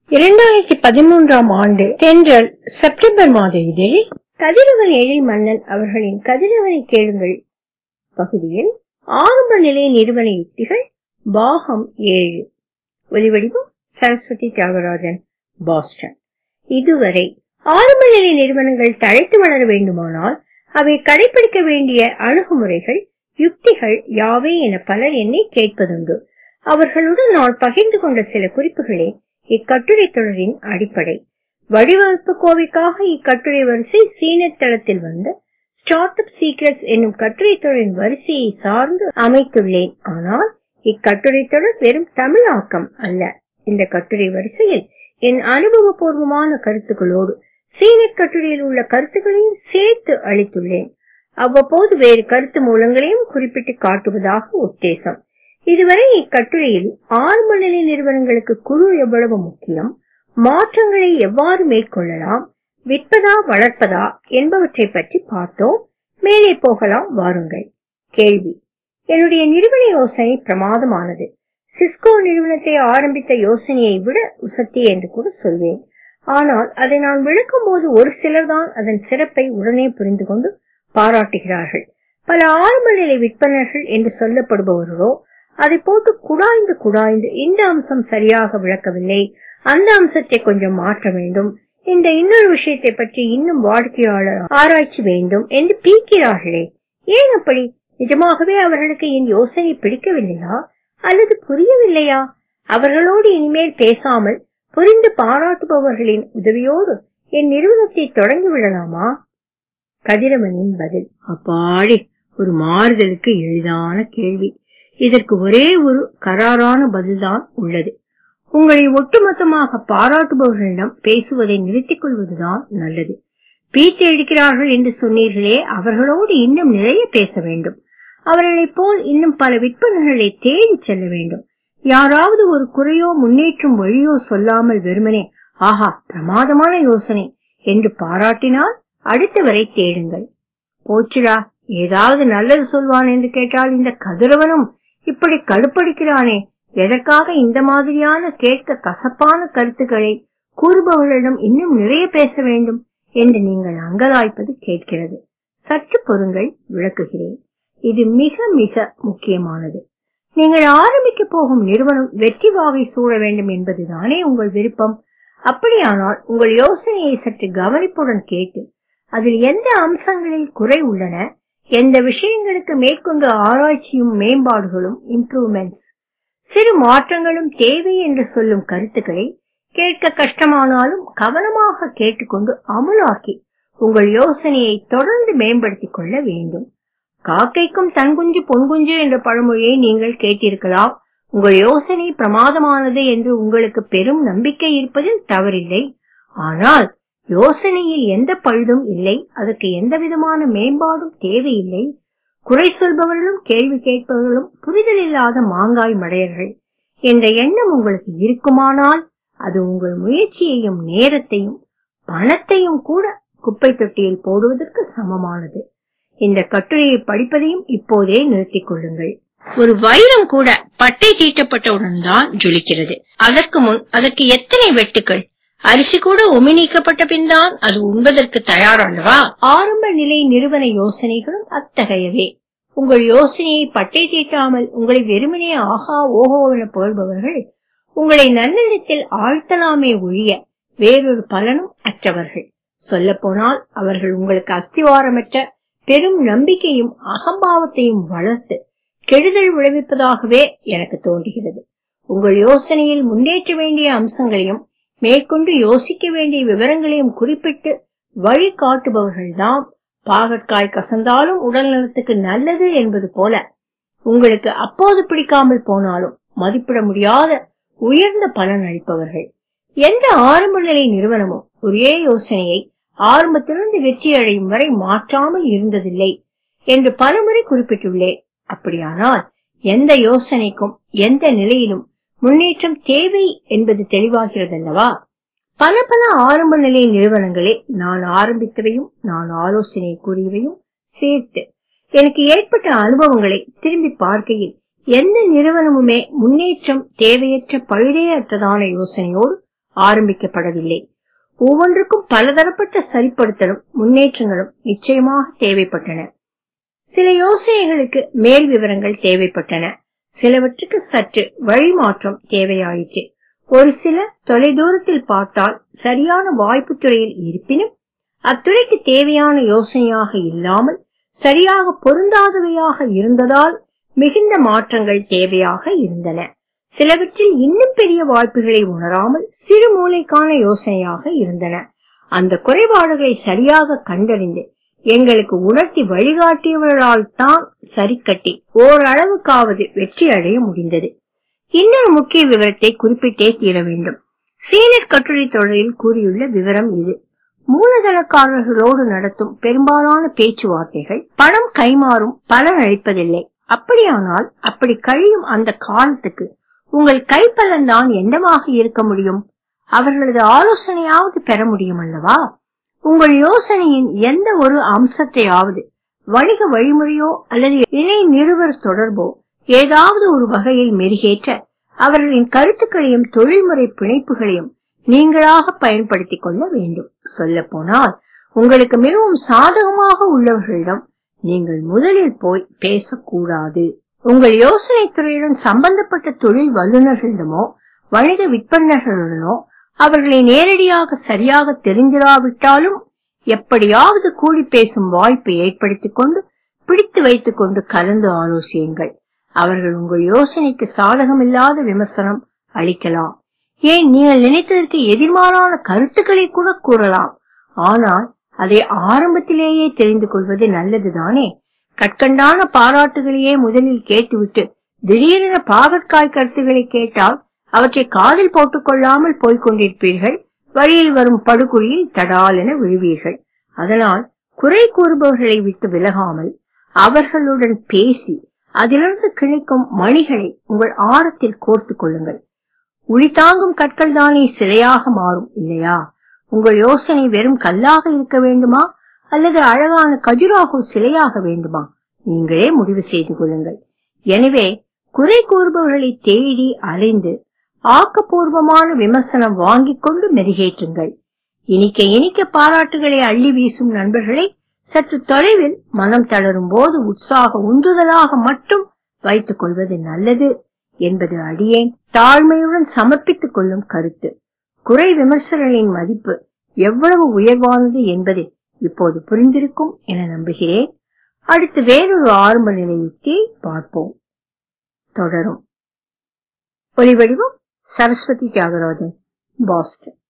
இரண்டாயிரத்தி பதிமூன்றாம் ஆண்டு தென்றல் செப்டம்பர் மாத இதழில் கதிரவன் எழில் மன்னன் அவர்களின் கதிரவனை கேளுங்கள் பகுதியில் ஆரம்ப நிலை நிறுவன யுக்திகள் பாகம் ஏழு ஒலிவடிவம் சரஸ்வதி தியாகராஜன் பாஸ்டன் இதுவரை ஆரம்ப நிலை நிறுவனங்கள் தழைத்து வளர வேண்டுமானால் அவை கடைபிடிக்க வேண்டிய அணுகுமுறைகள் யுக்திகள் யாவை என பலர் என்னை கேட்பதுண்டு அவர்களுடன் நான் பகிர்ந்து கொண்ட சில குறிப்புகளே இக்கட்டுரை தொடரின் அடிப்படை வடிவமைப்பு கோவைக்காக இக்கட்டுரை வரிசை சீனத் தளத்தில் வந்த ஸ்டார்ட் அப் சீக்ரெட்ஸ் என்னும் கட்டுரை தொடரின் வரிசையை சார்ந்து அமைத்துள்ளேன் ஆனால் இக்கட்டுரை தொடர் வெறும் தமிழாக்கம் அல்ல இந்த கட்டுரை வரிசையில் என் அனுபவபூர்வமான கருத்துக்களோடு சீனக் கட்டுரையில் உள்ள கருத்துக்களையும் சேர்த்து அளித்துள்ளேன் அவ்வப்போது வேறு கருத்து மூலங்களையும் குறிப்பிட்டு காட்டுவதாக உத்தேசம் இதுவரை இக்கட்டுரையில் ஆரம்ப நிலை நிறுவனங்களுக்கு குழு எவ்வளவு முக்கியம் மாற்றங்களை எவ்வாறு மேற்கொள்ளலாம் விற்பதா வளர்ப்பதா என்பவற்றை பற்றி பார்த்தோம் மேலே போகலாம் வாருங்கள் கேள்வி என்னுடைய நிறுவன யோசனை பிரமாதமானது சிஸ்கோ நிறுவனத்தை ஆரம்பித்த யோசனையை விட உசத்தி என்று கூட சொல்வேன் ஆனால் அதை நான் விளக்கும் போது ஒரு சிலர் தான் அதன் சிறப்பை உடனே புரிந்து கொண்டு பாராட்டுகிறார்கள் பல ஆரம்ப நிலை விற்பனர்கள் என்று சொல்லப்படுபவர்களோ அதை போட்டு குடாய்ந்து குடாய்ந்து இந்த அம்சம் சரியாக விளக்கவில்லை அந்த அம்சத்தை கொஞ்சம் மாற்ற வேண்டும் இந்த இன்னொரு விஷயத்தை பற்றி இன்னும் வாடிக்கையாளர் ஆராய்ச்சி வேண்டும் என்று பீக்கிறார்களே ஏன் அப்படி நிஜமாகவே அவர்களுக்கு என் யோசனை பிடிக்கவில்லையா அல்லது புரியவில்லையா அவர்களோடு இனிமேல் பேசாமல் புரிந்து பாராட்டுபவர்களின் உதவியோடு என் நிறுவனத்தை தொடங்கி விடலாமா கதிரவனின் பதில் அப்பாடி ஒரு மாறுதலுக்கு எளிதான கேள்வி இதற்கு ஒரே ஒரு கராரான பதில்தான் உள்ளது உங்களை ஒட்டுமொத்தமாக பாராட்டுபவர்களிடம் பேசுவதை நிறுத்திக் கொள்வதுதான் நல்லது பீத்து எடுக்கிறார்கள் என்று சொன்னீர்களே அவர்களோடு இன்னும் நிறைய பேச வேண்டும் அவர்களைப் போல் இன்னும் பல விற்பனர்களை தேடி செல்ல வேண்டும் யாராவது ஒரு குறையோ முன்னேற்றும் வழியோ சொல்லாமல் வெறுமனே ஆஹா பிரமாதமான யோசனை என்று பாராட்டினால் அடுத்தவரை தேடுங்கள் போச்சுடா ஏதாவது நல்லது சொல்வான் என்று கேட்டால் இந்த கதிரவனும் இப்படி கடுப்படிக்கிறானே எதற்காக இந்த மாதிரியான கேட்க கசப்பான கருத்துக்களை கூறுபவர்களிடம் இன்னும் நிறைய பேச வேண்டும் என்று நீங்கள் அங்கலாய்ப்பது கேட்கிறது சற்று பொருங்கள் விளக்குகிறேன் இது மிக மிக முக்கியமானது நீங்கள் ஆரம்பிக்க போகும் நிறுவனம் வெற்றி வாகை சூழ வேண்டும் என்பதுதானே உங்கள் விருப்பம் அப்படியானால் உங்கள் யோசனையை சற்று கவனிப்புடன் கேட்டு அதில் எந்த அம்சங்களில் குறை உள்ளன எந்த விஷயங்களுக்கு மேற்கொண்டு ஆராய்ச்சியும் மேம்பாடுகளும் இம்ப்ரூவ்மெண்ட்ஸ் சிறு மாற்றங்களும் தேவை என்று சொல்லும் கருத்துக்களை கேட்க கஷ்டமானாலும் கவனமாக கேட்டுக்கொண்டு அமுலாக்கி உங்கள் யோசனையை தொடர்ந்து மேம்படுத்திக் கொள்ள வேண்டும் காக்கைக்கும் தன்குஞ்சு பொன்குஞ்சு என்ற பழமொழியை நீங்கள் கேட்டிருக்கலாம் உங்கள் யோசனை பிரமாதமானது என்று உங்களுக்கு பெரும் நம்பிக்கை இருப்பதில் தவறில்லை ஆனால் யோசனையில் எந்த பழுதும் இல்லை அதற்கு எந்த விதமான மேம்பாடும் தேவையில்லை குறை சொல்பவர்களும் கேள்வி கேட்பவர்களும் புரிதல் இல்லாத மாங்காய் மடையர்கள் என்ற எண்ணம் உங்களுக்கு இருக்குமானால் அது உங்கள் முயற்சியையும் நேரத்தையும் பணத்தையும் கூட குப்பை தொட்டியில் போடுவதற்கு சமமானது இந்த கட்டுரையை படிப்பதையும் இப்போதே நிறுத்திக் கொள்ளுங்கள் ஒரு வைரம் கூட பட்டை தீட்டப்பட்டவுடன் தான் ஜொலிக்கிறது அதற்கு முன் அதற்கு எத்தனை வெட்டுக்கள் அரிசி கூட உமி நீக்கப்பட்ட பின் தான் அது உண்பதற்கு தயாரல்லவா ஆரம்ப நிலை நிறுவன யோசனைகளும் அத்தகையவே உங்கள் யோசனையை பட்டை தீட்டாமல் உங்களை வெறுமனே ஆஹா ஓஹோ என புகழ்பவர்கள் உங்களை நல்லிடத்தில் ஆழ்த்தலாமே ஒழிய வேறொரு பலனும் அற்றவர்கள் சொல்ல போனால் அவர்கள் உங்களுக்கு அஸ்திவாரமற்ற பெரும் நம்பிக்கையும் அகம்பாவத்தையும் வளர்த்து கெடுதல் விளைவிப்பதாகவே எனக்கு தோன்றுகிறது உங்கள் யோசனையில் முன்னேற்ற வேண்டிய அம்சங்களையும் மேற்கொண்டு யோசிக்க வேண்டிய விவரங்களையும் குறிப்பிட்டு வழி காட்டுபவர்கள்தான் பாகற்காய் கசந்தாலும் உடல் நலத்துக்கு நல்லது என்பது போல உங்களுக்கு அப்போது பிடிக்காமல் போனாலும் மதிப்பிட முடியாத உயர்ந்த பலன் அளிப்பவர்கள் எந்த ஆரம்ப நிலை நிறுவனமும் ஒரே யோசனையை ஆரம்பத்திலிருந்து வெற்றி அடையும் வரை மாற்றாமல் இருந்ததில்லை என்று பலமுறை குறிப்பிட்டுள்ளேன் அப்படியானால் எந்த யோசனைக்கும் எந்த நிலையிலும் முன்னேற்றம் தேவை என்பது தெளிவாகிறதல்லவா பல பல ஆரம்ப நிலை நிறுவனங்களே நான் ஆரம்பித்தவையும் நான் ஆலோசனை கூறியவையும் சேர்த்து எனக்கு ஏற்பட்ட அனுபவங்களை திரும்பி பார்க்கையில் எந்த நிறுவனமுமே முன்னேற்றம் தேவையற்ற பழுதேயற்றதான யோசனையோடு ஆரம்பிக்கப்படவில்லை ஒவ்வொன்றுக்கும் பலதரப்பட்ட சரிப்படுத்தலும் முன்னேற்றங்களும் நிச்சயமாக தேவைப்பட்டன சில யோசனைகளுக்கு மேல் விவரங்கள் தேவைப்பட்டன சிலவற்றுக்கு சற்று வழிமாற்றம் தேவையாயிற்று ஒரு சில தொலைதூரத்தில் பார்த்தால் சரியான வாய்ப்பு துறையில் இருப்பினும் அத்துறைக்கு தேவையான யோசனையாக இல்லாமல் சரியாக பொருந்தாதவையாக இருந்ததால் மிகுந்த மாற்றங்கள் தேவையாக இருந்தன சிலவற்றில் இன்னும் பெரிய வாய்ப்புகளை உணராமல் சிறு மூளைக்கான யோசனையாக இருந்தன அந்த குறைபாடுகளை சரியாக கண்டறிந்து எங்களுக்கு உணர்த்தி வழிகாட்டியவர்களால் தான் சரி கட்டி ஓரளவுக்காவது வெற்றி அடைய முடிந்தது இன்னொரு முக்கிய விவரத்தை குறிப்பிட்டே தீர வேண்டும் சீனியர் கட்டுரை தொடரில் கூறியுள்ள விவரம் இது மூலதனக்காரர்களோடு நடத்தும் பெரும்பாலான பேச்சுவார்த்தைகள் பணம் கைமாறும் பலன் அளிப்பதில்லை அப்படியானால் அப்படி கழியும் அந்த காலத்துக்கு உங்கள் கைப்பலன் தான் என்னவாக இருக்க முடியும் அவர்களது ஆலோசனையாவது பெற முடியும் அல்லவா உங்கள் யோசனையின் எந்த ஒரு அம்சத்தையாவது வணிக வழிமுறையோ அல்லது இணை நிறுவர் தொடர்போ ஏதாவது ஒரு வகையில் மெருகேற்ற அவர்களின் கருத்துக்களையும் தொழில்முறை பிணைப்புகளையும் நீங்களாக பயன்படுத்திக் கொள்ள வேண்டும் சொல்ல போனால் உங்களுக்கு மிகவும் சாதகமாக உள்ளவர்களிடம் நீங்கள் முதலில் போய் பேசக்கூடாது உங்கள் யோசனை துறையுடன் சம்பந்தப்பட்ட தொழில் வல்லுநர்களிடமோ வணிக விற்பனர்களுடனோ அவர்களை நேரடியாக சரியாக தெரிந்திராவிட்டாலும் எப்படியாவது கூடி பேசும் வாய்ப்பை ஏற்படுத்திக் கொண்டு பிடித்து வைத்துக் கொண்டு கலந்து ஆலோசியுங்கள் அவர்கள் உங்கள் யோசனைக்கு சாதகமில்லாத விமர்சனம் அளிக்கலாம் ஏன் நீங்கள் நினைத்ததற்கு எதிர்மாறான கருத்துக்களை கூட கூறலாம் ஆனால் அதை ஆரம்பத்திலேயே தெரிந்து கொள்வது நல்லதுதானே கற்கண்டான பாராட்டுகளையே முதலில் கேட்டுவிட்டு திடீரென பாகற்காய் கருத்துக்களை கேட்டால் அவற்றை காதில் போட்டுக் கொள்ளாமல் போய்க் கொண்டிருப்பீர்கள் வழியில் வரும் படுகுழியில் தடால் என விழுவீர்கள் அதனால் குறை கூறுபவர்களை விட்டு விலகாமல் அவர்களுடன் பேசி அதிலிருந்து கிழிக்கும் மணிகளை உங்கள் ஆரத்தில் கோர்த்துக் கொள்ளுங்கள் உளித்தாங்கும் கற்கள் தானே சிலையாக மாறும் இல்லையா உங்கள் யோசனை வெறும் கல்லாக இருக்க வேண்டுமா அல்லது அழகான கஜுராகு சிலையாக வேண்டுமா நீங்களே முடிவு செய்து கொள்ளுங்கள் எனவே குறை கூறுபவர்களை தேடி அலைந்து ஆக்கப்பூர்வமான விமர்சனம் வாங்கிக் கொண்டு மெருகேற்றுங்கள் இனிக்க இனிக்க பாராட்டுகளை அள்ளி வீசும் நண்பர்களை சற்று தொலைவில் மனம் தளரும் போது உற்சாக உந்துதலாக மட்டும் வைத்துக் கொள்வது நல்லது என்பது அடியேன் தாழ்மையுடன் சமர்ப்பித்துக் கொள்ளும் கருத்து குறை விமர்சனங்களின் மதிப்பு எவ்வளவு உயர்வானது என்பது இப்போது புரிந்திருக்கும் என நம்புகிறேன் அடுத்து வேறொரு ஆரம்ப நிலை யுக்தியை பார்ப்போம் தொடரும் ஒலிவடிவம் சரஸ்வதி தியாகராஜன் பாஸ்டன்